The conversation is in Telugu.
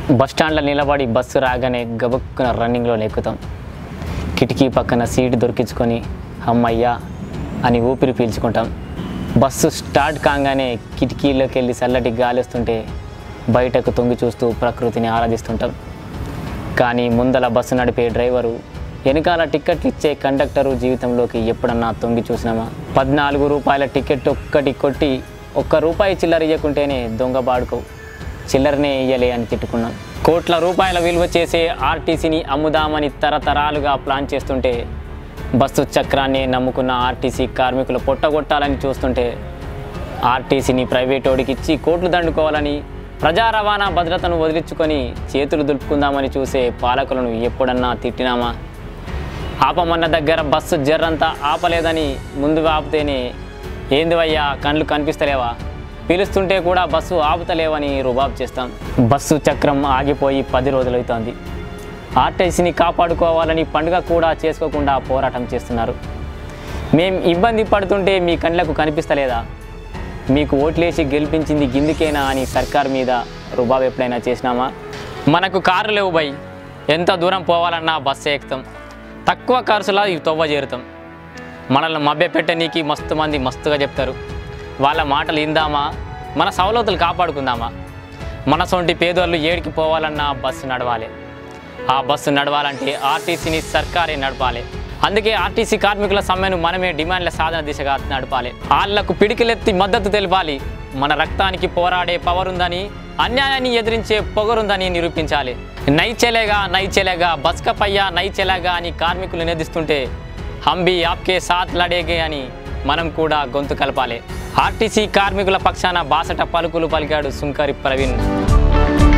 బస్ స్టాండ్లో నిలబడి బస్సు రాగానే గబుక్కున రన్నింగ్లో ఎక్కుతాం కిటికీ పక్కన సీట్ దొరికించుకొని అమ్మయ్యా అని ఊపిరి పీల్చుకుంటాం బస్సు స్టార్ట్ కాగానే కిటికీలోకి వెళ్ళి చల్లటి గాలి వస్తుంటే బయటకు తొంగి చూస్తూ ప్రకృతిని ఆరాధిస్తుంటాం కానీ ముందల బస్సు నడిపే డ్రైవరు వెనకాల టికెట్లు ఇచ్చే కండక్టరు జీవితంలోకి ఎప్పుడన్నా తొంగి చూసినామా పద్నాలుగు రూపాయల టికెట్ ఒక్కటి కొట్టి ఒక్క రూపాయి చిల్లర ఇవ్వకుంటేనే దొంగ బాడుకో చిల్లరనే ఇయ్యలే అని తిట్టుకున్నాం కోట్ల రూపాయల విలువ చేసే ఆర్టీసీని అమ్ముదామని తరతరాలుగా ప్లాన్ చేస్తుంటే బస్సు చక్రాన్ని నమ్ముకున్న ఆర్టీసీ కార్మికులు పొట్టగొట్టాలని చూస్తుంటే ఆర్టీసీని ప్రైవేటోడికి ఇచ్చి కోట్లు దండుకోవాలని ప్రజా రవాణా భద్రతను వదిలించుకొని చేతులు దులుపుకుందామని చూసే పాలకులను ఎప్పుడన్నా తిట్టినామా ఆపమన్న దగ్గర బస్సు జర్రంతా ఆపలేదని ముందుగా ఆపితేనే ఏందివయ్యా కళ్ళు కనిపిస్తలేవా పిలుస్తుంటే కూడా బస్సు ఆపుతలేవని రుబాబు చేస్తాం బస్సు చక్రం ఆగిపోయి పది రోజులవుతోంది ఆర్టీసీని కాపాడుకోవాలని పండుగ కూడా చేసుకోకుండా పోరాటం చేస్తున్నారు మేం ఇబ్బంది పడుతుంటే మీ కళ్ళకు కనిపిస్తలేదా మీకు ఓట్లేసి గెలిపించింది గిందుకేనా అని సర్కార్ మీద రుబాబ్ ఎప్పుడైనా చేసినామా మనకు కారు లేవు బై ఎంత దూరం పోవాలన్నా బస్సు ఎక్కుతాం తక్కువ ఖర్చులా ఇవి తొవ్వ చేరుతాం మనల్ని మభ్యపెట్టనీకి మస్తు మంది మస్తుగా చెప్తారు వాళ్ళ మాటలు ఇందామా మన సవలతులు కాపాడుకుందామా మన సొంటి పేదోళ్ళు ఏడికి పోవాలన్నా బస్సు నడవాలి ఆ బస్సు నడవాలంటే ఆర్టీసీని సర్కారే నడపాలి అందుకే ఆర్టీసీ కార్మికుల సమ్మెను మనమే డిమాండ్ల సాధన దిశగా నడపాలి వాళ్లకు పిడికిలెత్తి మద్దతు తెలపాలి మన రక్తానికి పోరాడే పవర్ ఉందని అన్యాయాన్ని ఎదిరించే పొగరుందని నిరూపించాలి నైచెలేగా నైచెలేగా బస్కపయ్యా నైచెలేగా అని కార్మికులు నినదిస్తుంటే హంబి ఆప్కే సాత్ లడేగే అని మనం కూడా గొంతు కలపాలి ఆర్టీసీ కార్మికుల పక్షాన బాసట పలుకులు పలికాడు సుంకరి ప్రవీణ్